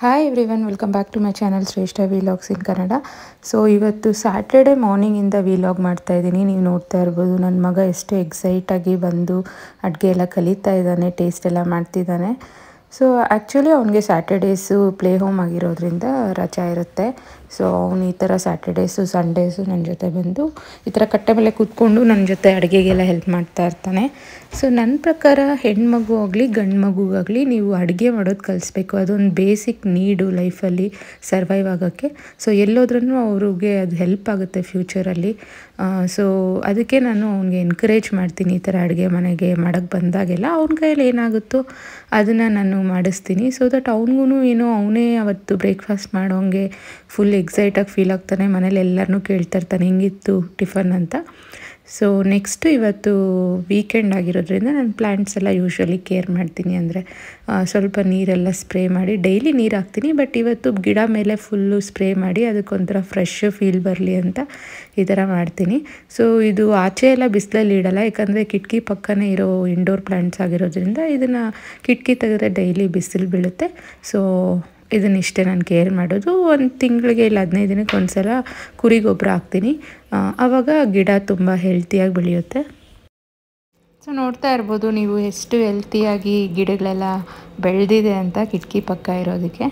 hi everyone welcome back to my channel Shreshta vlogs in Kannada so ಇವತ್ತು Saturday ಮಾರ್ನಿಂಗಿಂದ vlog ಮಾಡ್ತಾ ಇದ್ದೀನಿ ನೀವು ನೋಡ್ತಾ ಇರ್ಬೋದು ನನ್ನ ಮಗ ಎಷ್ಟು ಎಕ್ಸೈಟಾಗಿ ಬಂದು ಅಡುಗೆ ಎಲ್ಲ ಕಲಿತಾ ಇದ್ದಾನೆ ಟೇಸ್ಟ್ ಎಲ್ಲ ಮಾಡ್ತಿದ್ದಾನೆ ಸೊ ಆ್ಯಕ್ಚುಲಿ ಅವನಿಗೆ ಸ್ಯಾಟರ್ಡೇಸು ಪ್ಲೇ ಹೋಮ್ ಆಗಿರೋದ್ರಿಂದ ರಜಾ ಇರುತ್ತೆ ಸೊ ಅವನು ಈ ಥರ ಸ್ಯಾಟರ್ಡೇಸು ಸಂಡೇಸು ನನ್ನ ಜೊತೆ ಬಂದು ಈ ಥರ ಕಟ್ಟೆ ಮೇಲೆ ಕೂತ್ಕೊಂಡು ನನ್ನ ಜೊತೆ ಅಡುಗೆಗೆಲ್ಲ ಹೆಲ್ಪ್ ಮಾಡ್ತಾ ಇರ್ತಾನೆ ಸೊ ನನ್ನ ಪ್ರಕಾರ ಹೆಣ್ಮಗು ಆಗಲಿ ಗಂಡು ಮಗುಗಾಗಲಿ ನೀವು ಅಡುಗೆ ಮಾಡೋದು ಕಲಿಸ್ಬೇಕು ಅದೊಂದು ಬೇಸಿಕ್ ನೀಡು ಲೈಫಲ್ಲಿ ಸರ್ವೈವ್ ಆಗೋಕ್ಕೆ ಸೊ ಎಲ್ಲೋದ್ರೂ ಅವ್ರಿಗೆ ಅದು ಹೆಲ್ಪ್ ಆಗುತ್ತೆ ಫ್ಯೂಚರಲ್ಲಿ ಸೊ ಅದಕ್ಕೆ ನಾನು ಅವ್ನಿಗೆ ಎನ್ಕರೇಜ್ ಮಾಡ್ತೀನಿ ಈ ಥರ ಅಡುಗೆ ಮನೆಗೆ ಮಾಡೋಕ್ಕೆ ಬಂದಾಗೆಲ್ಲ ಅವ್ನ ಕೈಯಲ್ಲಿ ಏನಾಗುತ್ತೋ ಅದನ್ನು ನಾನು ಮಾಡಿಸ್ತೀನಿ ಸೊ ದಟ್ ಅವ್ನಿಗೂ ಏನೋ ಅವನೇ ಅವತ್ತು ಬ್ರೇಕ್ಫಾಸ್ಟ್ ಮಾಡೋಂಗೆ ಫುಲ್ ಎಕ್ಸೈಟಾಗಿ ಫೀಲ್ ಆಗ್ತಾನೆ ಮನೇಲಿ ಎಲ್ಲರನ್ನೂ ಕೇಳ್ತಾ ಇರ್ತಾನೆ ಹೆಂಗಿತ್ತು ಟಿಫನ್ ಅಂತ ಸೊ ನೆಕ್ಸ್ಟು ಇವತ್ತು ವೀಕೆಂಡ್ ಆಗಿರೋದ್ರಿಂದ ನಾನು ಪ್ಲ್ಯಾಂಟ್ಸ್ ಎಲ್ಲ ಯೂಶ್ವಲಿ ಕೇರ್ ಮಾಡ್ತೀನಿ ಅಂದರೆ ಸ್ವಲ್ಪ ನೀರೆಲ್ಲ ಸ್ಪ್ರೇ ಮಾಡಿ ಡೈಲಿ ನೀರು ಹಾಕ್ತೀನಿ ಬಟ್ ಇವತ್ತು ಗಿಡ ಮೇಲೆ ಫುಲ್ಲು ಸ್ಪ್ರೇ ಮಾಡಿ ಅದಕ್ಕೊಂಥರ ಫ್ರೆಶ್ ಫೀಲ್ ಬರಲಿ ಅಂತ ಈ ಥರ ಮಾಡ್ತೀನಿ ಸೊ ಇದು ಆಚೆ ಎಲ್ಲ ಬಿಸಿಲಲ್ಲಿ ಇಡಲ್ಲ ಯಾಕಂದರೆ ಕಿಟಕಿ ಪಕ್ಕನೇ ಇರೋ ಇಂಡೋರ್ ಪ್ಲ್ಯಾಂಟ್ಸ್ ಆಗಿರೋದ್ರಿಂದ ಇದನ್ನು ಕಿಟಕಿ ತೆಗೆದ್ರೆ ಡೈಲಿ ಬಿಸಿಲು ಬೀಳುತ್ತೆ ಸೊ ಇದನ್ನಿಷ್ಟೇ ನಾನು ಕೇರ್ ಮಾಡೋದು ಒಂದು ತಿಂಗಳಿಗೆ ಇಲ್ಲ ಹದಿನೈದು ದಿನಕ್ಕೆ ಒಂದು ಸಲ ಕುರಿ ಗೊಬ್ಬರ ಹಾಕ್ತೀನಿ ಆವಾಗ ಗಿಡ ತುಂಬ ಹೆಲ್ತಿಯಾಗಿ ಬೆಳೆಯುತ್ತೆ ಸೊ ನೋಡ್ತಾ ಇರ್ಬೋದು ನೀವು ಎಷ್ಟು ಹೆಲ್ತಿಯಾಗಿ ಗಿಡಗಳೆಲ್ಲ ಬೆಳೆದಿದೆ ಅಂತ ಕಿಟಕಿ ಪಕ್ಕ ಇರೋದಕ್ಕೆ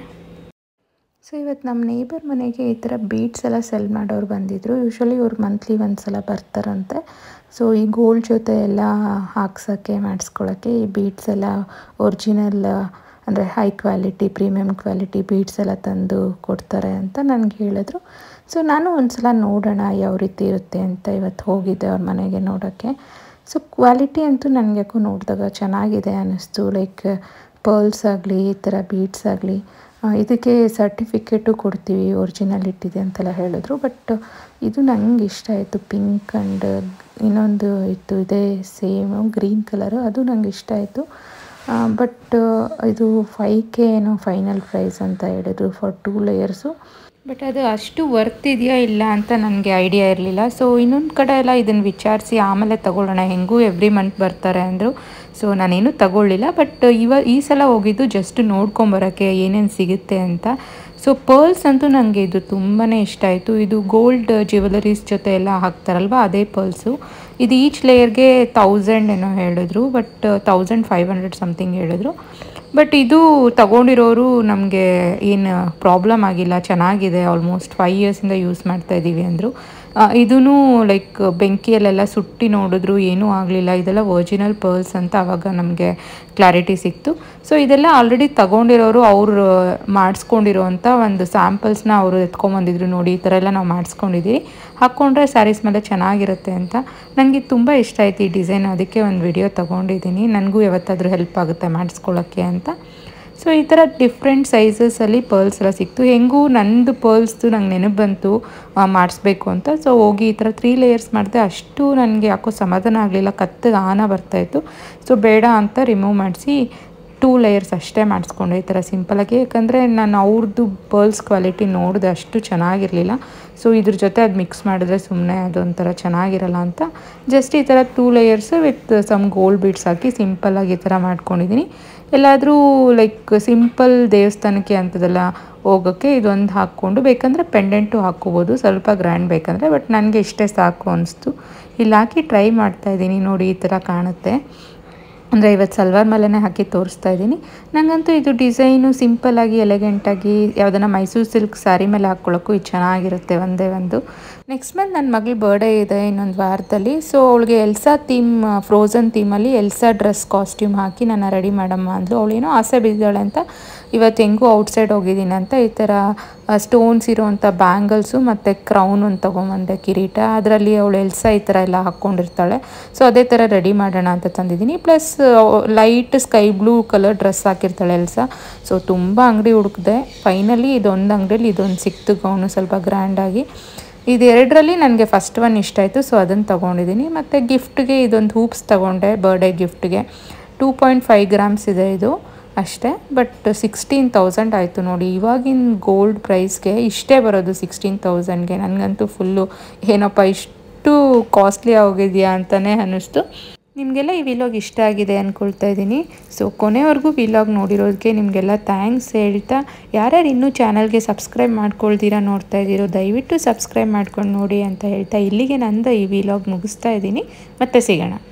ಸೊ ಇವತ್ತು ನಮ್ಮ ನೇಬರ್ ಮನೆಗೆ ಈ ಥರ ಬೀಡ್ಸ್ ಎಲ್ಲ ಸೆಲ್ ಮಾಡೋರು ಬಂದಿದ್ದರು ಯೂಶ್ವಲಿ ಇವ್ರು ಮಂತ್ಲಿ ಒಂದು ಸಲ ಬರ್ತಾರಂತೆ ಸೊ ಈ ಗೋಲ್ಡ್ ಜೊತೆ ಎಲ್ಲ ಹಾಕ್ಸೋಕ್ಕೆ ಮಾಡಿಸ್ಕೊಳ್ಳೋಕ್ಕೆ ಈ ಬೀಡ್ಸ್ ಎಲ್ಲ ಒರಿಜಿನಲ್ ಅಂದರೆ high quality premium quality beads ಎಲ್ಲ ತಂದು ಕೊಡ್ತಾರೆ ಅಂತ ನನಗೆ ಹೇಳಿದ್ರು ಸೊ ನಾನು ಒಂದು ಸಲ ನೋಡೋಣ ಯಾವ ರೀತಿ ಇರುತ್ತೆ ಅಂತ ಇವತ್ತು ಹೋಗಿದ್ದೆ ಅವ್ರ ಮನೆಗೆ ನೋಡೋಕ್ಕೆ ಸೊ ಕ್ವಾಲಿಟಿ ಅಂತೂ ನನಗೆ ಯಾಕೋ ನೋಡಿದಾಗ ಚೆನ್ನಾಗಿದೆ ಅನ್ನಿಸ್ತು ಲೈಕ್ ಪರ್ಲ್ಸ್ ಆಗಲಿ ಈ ಥರ ಬೀಡ್ಸ್ ಆಗಲಿ ಇದಕ್ಕೆ ಸರ್ಟಿಫಿಕೇಟು ಕೊಡ್ತೀವಿ ಒರಿಜಿನಲಿಟಿ ಇದೆ ಅಂತೆಲ್ಲ ಹೇಳಿದ್ರು ಬಟ್ ಇದು ನಂಗೆ ಇಷ್ಟ ಆಯಿತು ಪಿಂಕ್ ಆ್ಯಂಡ್ ಇನ್ನೊಂದು ಇತ್ತು ಇದೇ ಸೇಮು ಗ್ರೀನ್ ಕಲರು ಅದು ನಂಗೆ ಇಷ್ಟ ಆಯಿತು ಬಟ್ ಇದು ಫೈ ಕೆ ಏನೋ ಫೈನಲ್ ಪ್ರೈಸ್ ಅಂತ ಹೇಳಿದ್ರು ಫಾರ್ ಟೂ ಲೇಯರ್ಸು ಬಟ್ ಅದು ಅಷ್ಟು ವರ್ತ್ ಇದೆಯಾ ಇಲ್ಲ ಅಂತ ನನಗೆ ಐಡಿಯಾ ಇರಲಿಲ್ಲ ಸೊ ಇನ್ನೊಂದು ಕಡೆ ಎಲ್ಲ ಇದನ್ನು ವಿಚಾರಿಸಿ ಆಮೇಲೆ ತಗೊಳ್ಳೋಣ ಹೆಂಗೂ ಎವ್ರಿ ಮಂತ್ ಬರ್ತಾರೆ ಅಂದರು ಸೊ ನಾನೇನು ತಗೊಳ್ಳಿಲ್ಲ ಬಟ್ ಇವ ಈ ಸಲ ಹೋಗಿದ್ದು ಜಸ್ಟ್ ನೋಡ್ಕೊಂಬರೋಕ್ಕೆ ಏನೇನು ಸಿಗುತ್ತೆ ಅಂತ ಸೊ ಪರ್ಲ್ಸ್ ಅಂತೂ ನನಗೆ ಇದು ತುಂಬಾ ಇಷ್ಟ ಆಯಿತು ಇದು ಗೋಲ್ಡ್ ಜ್ಯುವೆಲರೀಸ್ ಜೊತೆ ಎಲ್ಲ ಹಾಕ್ತಾರಲ್ವ ಅದೇ ಪರ್ಲ್ಸು ಇದು ಈಚ್ ಲೇಯರ್ಗೆ ತೌಸಂಡ್ ಏನೋ ಹೇಳಿದ್ರು but thousand five hundred something ಹೇಳಿದ್ರು ಬಟ್ ಇದು ತಗೊಂಡಿರೋರು ನಮಗೆ ಏನು ಪ್ರಾಬ್ಲಮ್ ಆಗಿಲ್ಲ ಚೆನ್ನಾಗಿದೆ ಆಲ್ಮೋಸ್ಟ್ ಫೈವ್ ಇಯರ್ಸಿಂದ ಯೂಸ್ ಮಾಡ್ತಾ ಇದ್ದೀವಿ ಅಂದರು ಇದೂ ಲೈಕ್ ಬೆಂಕಿಯಲ್ಲೆಲ್ಲ ಸುಟ್ಟಿ ನೋಡಿದ್ರು ಏನೂ ಆಗಲಿಲ್ಲ ಇದೆಲ್ಲ ಒರಿಜಿನಲ್ ಪರ್ಲ್ಸ್ ಅಂತ ಆವಾಗ ನಮಗೆ ಕ್ಲಾರಿಟಿ ಸಿಕ್ತು ಸೊ ಇದೆಲ್ಲ ಆಲ್ರೆಡಿ ತಗೊಂಡಿರೋರು ಅವರು ಮಾಡಿಸ್ಕೊಂಡಿರೋ ಅಂಥ ಒಂದು ಸ್ಯಾಂಪಲ್ಸ್ನ ಅವರು ಎತ್ಕೊಂಬಂದಿದ್ರು ನೋಡಿ ಈ ಥರ ಎಲ್ಲ ನಾವು ಮಾಡಿಸ್ಕೊಂಡಿದ್ದೀವಿ ಹಾಕ್ಕೊಂಡ್ರೆ ಸ್ಯಾರೀಸ್ ಮೇಲೆ ಚೆನ್ನಾಗಿರುತ್ತೆ ಅಂತ ನನಗೆ ತುಂಬ ಇಷ್ಟ ಆಯ್ತು ಈ ಡಿಸೈನ್ ಅದಕ್ಕೆ ಒಂದು ವಿಡಿಯೋ ತೊಗೊಂಡಿದ್ದೀನಿ ನನಗೂ ಯಾವತ್ತಾದರೂ ಹೆಲ್ಪ್ ಆಗುತ್ತೆ ಮಾಡಿಸ್ಕೊಳ್ಳೋಕ್ಕೆ ಅಂತ ಸೊ ಈ ಥರ ಡಿಫ್ರೆಂಟ್ ಸೈಜಸಲ್ಲಿ ಪರ್ಲ್ಸ್ ಎಲ್ಲ ಸಿಕ್ತು ಹೆಂಗೂ ನಂದು ಪರ್ಲ್ಸ್ದು ನಂಗೆ ನೆನಪು ಬಂತು ಮಾಡಿಸ್ಬೇಕು ಅಂತ ಸೊ ಹೋಗಿ ಈ ಥರ ತ್ರೀ ಲೇಯರ್ಸ್ ಮಾಡಿದೆ ಅಷ್ಟು ನನಗೆ ಯಾಕೋ ಸಮಾಧಾನ ಆಗಲಿಲ್ಲ ಕತ್ತಿಗೆ ಆನ ಬರ್ತಾಯಿತ್ತು ಸೊ ಬೇಡ ಅಂತ ರಿಮೂವ್ ಮಾಡಿಸಿ ಟೂ ಲೇಯರ್ಸ್ ಅಷ್ಟೇ ಮಾಡಿಸ್ಕೊಂಡೆ ಈ ಥರ ಸಿಂಪಲಾಗಿ ಯಾಕಂದರೆ ನಾನು ಅವ್ರದ್ದು ಪರ್ಲ್ಸ್ ಕ್ವಾಲಿಟಿ ನೋಡಿದೆ ಅಷ್ಟು ಚೆನ್ನಾಗಿರಲಿಲ್ಲ ಸೊ ಇದ್ರ ಜೊತೆ ಅದು ಮಿಕ್ಸ್ ಮಾಡಿದ್ರೆ ಸುಮ್ಮನೆ ಅದೊಂಥರ ಚೆನ್ನಾಗಿರಲ್ಲ ಅಂತ ಜಸ್ಟ್ ಈ ಥರ two layers with some gold beads ಹಾಕಿ ಸಿಂಪಲ್ಲಾಗಿ ಈ ಥರ ಮಾಡ್ಕೊಂಡಿದ್ದೀನಿ ಎಲ್ಲಾದರೂ ಲೈಕ್ ಸಿಂಪಲ್ ದೇವಸ್ಥಾನಕ್ಕೆ ಅಂಥದ್ದೆಲ್ಲ ಹೋಗೋಕ್ಕೆ ಇದೊಂದು ಹಾಕ್ಕೊಂಡು ಬೇಕಂದರೆ ಪೆಂಡೆಂಟು ಹಾಕ್ಕೋಬೋದು ಸ್ವಲ್ಪ ಗ್ರ್ಯಾಂಡ್ ಬೇಕಂದರೆ ಬಟ್ ನನಗೆ ಇಷ್ಟೇ ಸಾಕು ಅನಿಸ್ತು ಇಲ್ಲಿ ಹಾಕಿ ಟ್ರೈ ಮಾಡ್ತಾಯಿದ್ದೀನಿ ನೋಡಿ ಈ ಥರ ಕಾಣುತ್ತೆ ಅಂದರೆ ಇವತ್ತು ಸಲ್ವಾರ್ ಮೇಲೇ ಹಾಕಿ ತೋರಿಸ್ತಾ ಇದ್ದೀನಿ ನನಗಂತೂ ಇದು ಡಿಸೈನು ಸಿಂಪಲ್ಲಾಗಿ ಎಲೆಗೆಂಟಾಗಿ ಯಾವುದನ್ನ ಮೈಸೂರು ಸಿಲ್ಕ್ ಸ್ಯಾರಿ ಮೇಲೆ ಹಾಕ್ಕೊಳ್ಳೋಕ್ಕೂ ಇದು ಚೆನ್ನಾಗಿರುತ್ತೆ ಒಂದೇ ಒಂದು ನೆಕ್ಸ್ಟ್ ಮಂತ್ ನನ್ನ ಮಗಳ ಬರ್ಡೇ ಇದೆ ಇನ್ನೊಂದು ವಾರದಲ್ಲಿ ಸೊ ಅವಳಿಗೆ ಎಲ್ಸಾ ಥೀಮ್ ಫ್ರೋಝನ್ ಥೀಮಲ್ಲಿ ಎಲ್ಸಾ ಡ್ರೆಸ್ ಕಾಸ್ಟ್ಯೂಮ್ ಹಾಕಿ ನನ್ನ ರೆಡಿ ಮಾಡಮ್ಮ ಅಂದ್ಲು ಅವಳೇನೋ ಆಸೆ ಬಿದ್ದಾಳೆ ಅಂತ ಇವತ್ತು ಹೆಂಗೂ ಔಟ್ಸೈಡ್ ಹೋಗಿದ್ದೀನಿ ಅಂತ ಈ ಥರ ಸ್ಟೋನ್ಸ್ ಇರೋವಂಥ ಬ್ಯಾಂಗಲ್ಸು ಮತ್ತು ಕ್ರೌನ್ ಒಂದು ತೊಗೊಂಬಂದೆ ಕಿರೀಟ ಅದರಲ್ಲಿ ಅವಳು ಎಲ್ಸ ಈ ಥರ ಎಲ್ಲ ಹಾಕ್ಕೊಂಡಿರ್ತಾಳೆ ಸೊ ಅದೇ ಥರ ರೆಡಿ ಮಾಡೋಣ ಅಂತ ತಂದಿದ್ದೀನಿ plus light sky blue colour dress ಹಾಕಿರ್ತಾಳೆ ಎಲ್ಸ ಸೊ ತುಂಬ ಅಂಗಡಿ ಹುಡುಕಿದೆ ಫೈನಲಿ ಇದೊಂದು ಅಂಗಡಿಯಲ್ಲಿ ಇದೊಂದು ಸಿಕ್ತು ಗೌನು ಸ್ವಲ್ಪ ಗ್ರ್ಯಾಂಡಾಗಿ ಇದೆರಡರಲ್ಲಿ ನನಗೆ ಫಸ್ಟ್ ಒನ್ ಇಷ್ಟ ಆಯಿತು ಸೊ ಅದನ್ನು ತೊಗೊಂಡಿದ್ದೀನಿ ಮತ್ತು ಗಿಫ್ಟ್ಗೆ ಇದೊಂದು ಹೂಪ್ಸ್ ತೊಗೊಂಡೆ ಬರ್ಡೇ ಗಿಫ್ಟ್ಗೆ ಟೂ ಪಾಯಿಂಟ್ ಫೈವ್ ಗ್ರಾಮ್ಸ್ ಇದೆ ಇದು ಅಷ್ಟೇ ಬಟ್ ಸಿಕ್ಸ್ಟೀನ್ ತೌಸಂಡ್ ಆಯಿತು ನೋಡಿ ಇವಾಗಿನ ಗೋಲ್ಡ್ ಪ್ರೈಸ್ಗೆ ಇಷ್ಟೇ ಬರೋದು ಸಿಕ್ಸ್ಟೀನ್ ತೌಸಂಡ್ಗೆ ನನಗಂತೂ ಫುಲ್ಲು ಏನಪ್ಪ ಇಷ್ಟು ಕಾಸ್ಟ್ಲಿ ಹೋಗಿದೆಯಾ ಅಂತಲೇ ಅನ್ನಿಸ್ತು ನಿಮಗೆಲ್ಲ ಈ ವಿಲಾಗ್ ಇಷ್ಟ ಆಗಿದೆ ಅಂದ್ಕೊಳ್ತಾ ಇದ್ದೀನಿ ಸೊ ಕೊನೆವರೆಗೂ ವಿಲಾಗ್ ನೋಡಿರೋದಕ್ಕೆ ನಿಮಗೆಲ್ಲ ಥ್ಯಾಂಕ್ಸ್ ಹೇಳ್ತಾ ಯಾರ್ಯಾರು ಇನ್ನೂ ಚಾನಲ್ಗೆ ಸಬ್ಸ್ಕ್ರೈಬ್ ಮಾಡ್ಕೊಳ್ತೀರಾ ನೋಡ್ತಾ ಇದ್ದೀರೋ ದಯವಿಟ್ಟು ಸಬ್ಸ್ಕ್ರೈಬ್ ಮಾಡ್ಕೊಂಡು ನೋಡಿ ಅಂತ ಹೇಳ್ತಾ ಇಲ್ಲಿಗೆ ನಂದು ಈ ವಿಲಾಗ್ ಮುಗಿಸ್ತಾ ಇದ್ದೀನಿ ಮತ್ತೆ ಸಿಗೋಣ